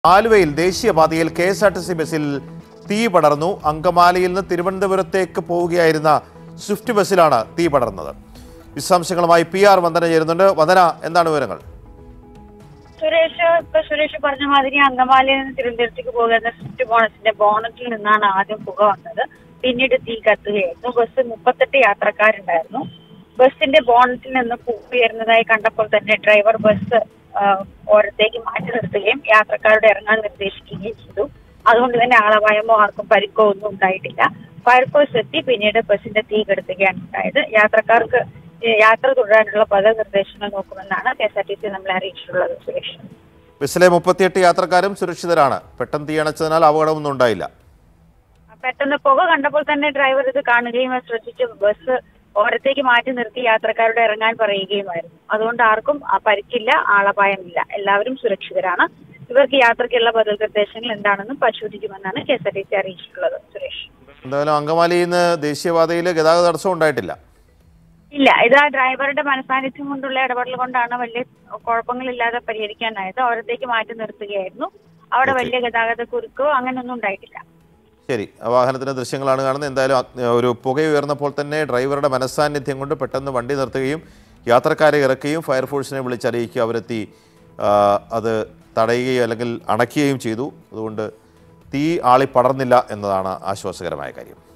ആലുവയിൽ ദേശീയപാതയിൽ K S R T C ബസ്സിൽ തീ പടർന്നു അങ്കമാലിയിൽ നിന്ന് തിരുവനന്തപുരത്തേക്ക് പോവുകയായിരുന്ന സ്വിഫ്റ്റ് ബസ്സിലാണ് തീ പടർന്നത് വിശദാംശങ്ങളുമായി പി ആർ വന്ദന ചേരുന്നുണ്ട് വന്ദന എന്താണ് വിവരങ്ങൾ സുരേഷ് ഇപ്പൊ സുരേഷ് പറഞ്ഞ മാതിരി അങ്കമാലിയിൽ നിന്ന് തിരുവനന്തപുരത്തേക്ക് പോകുന്ന സ്വിഫ്റ്റ് ബോണസിന്റെ ബോണറ്റിൽ നിന്നാണ് ആദ്യം പുക വന്നത് പിന്നീട് തീ കത്തുകയായിരുന്നു ബസ് മുപ്പത്തെട്ട് യാത്രക്കാരുണ്ടായിരുന്നു ബസിന്റെ ബോണറ്റിൽ നിന്ന് പുക ഉയരുന്നതായി കണ്ടപ്പോൾ തന്നെ ഡ്രൈവർ ബസ് ആ, ഓരത്തേക്ക് മാറ്റി നിർത്തുകയും യാത്രക്കാരോട് ഇറങ്ങാൻ നിർദ്ദേശിക്കുകയും ചെയ്തു അതുകൊണ്ട് തന്നെ ആളപായമോ ആർക്കും പരിക്കോ ഒന്നും ഉണ്ടായിട്ടില്ല ഫയർഫോഴ്സ് എത്തി പിന്നീട് ബസിന്റെ തീ കെടുത്തുകയാണ് ഉണ്ടായത് യാത്രക്കാർക്ക് ഏ, യാത്ര തുടരാനുള്ള പല നിർദ്ദേശങ്ങൾ നോക്കുമെന്നാണ് K S R T C നമ്മളെ അറിയിച്ചിട്ടുള്ളത് സുരേഷ് ബസ്സിലെ മുപ്പത്തിയെട്ട് യാത്രക്കാരും സുരക്ഷിതരാണ് പെട്ടെന്ന് തീയണച്ചതിനാൽ അപകടമൊന്നും ഉണ്ടായില്ല പെട്ടെന്ന് പുക കണ്ടപ്പോൾ തന്നെ ഡ്രൈവർ ഇത് കാണുകയും അത് ശ്രദ്ധിച്ച് ബസ് ഓരത്തേക്ക് മാറ്റി നിർത്തി യാത്രക്കാരോട് ഇറങ്ങാൻ പറയുകയുമായിരുന്നു അതുകൊണ്ട് ആർക്കും ആ പരിക്കില്ല ആളപായമില്ല എല്ലാവരും സുരക്ഷിതരാണ് ഇവർക്ക് യാത്രയ്ക്കുള്ള ബദൽ നിർദ്ദേശങ്ങൾ എന്താണെന്നും പരിശോധിക്കുമെന്നാണ് K S R T C അറിയിച്ചിട്ടുള്ളത് സുരേഷ് എന്തായാലും അങ്കമാലിയിൽ നിന്ന് ദേശീയപാതയിൽ ഗതാഗത തടസ്സം ഉണ്ടായിട്ടില്ല ഇല്ല ഇത് ആ ഡ്രൈവറുടെ മനസാന്നിധ്യം കൊണ്ടുള്ള ഇടപെടൽ കൊണ്ടാണ് വലിയ കുഴപ്പങ്ങളില്ലാതെ പരിഹരിക്കാനായത് ഓരത്തേക്ക് മാറ്റി നിർത്തുകയായിരുന്നു അവിടെ വലിയ ഗതാഗത കുരുക്കോ അങ്ങനെയൊന്നും ഉണ്ടായിട്ടില്ല ശരി ആ വാഹനത്തിന്റെ ദൃശ്യങ്ങളാണ് കാണുന്നത് എന്തായാലും അഗ്നി- ഒരു പുക ഉയർന്നപ്പോൾ തന്നെ ഡ്രൈവറുടെ മനസ്സാന്നിധ്യം കൊണ്ട് പെട്ടെന്ന് വണ്ടി നിർത്തുകയും യാത്രക്കാരെ ഇറക്കുകയും ഫയർഫോഴ്സിനെ വിളിച്ചറിയിക്കുക അവരെത്തി ആ, അത് തടയുകയും അല്ലെങ്കിൽ അണയ്ക്കുകയും ചെയ്തു അതുകൊണ്ട് തീ ആളി പടർന്നില്ല എന്നതാണ് ആശ്വാസകരമായ കാര്യം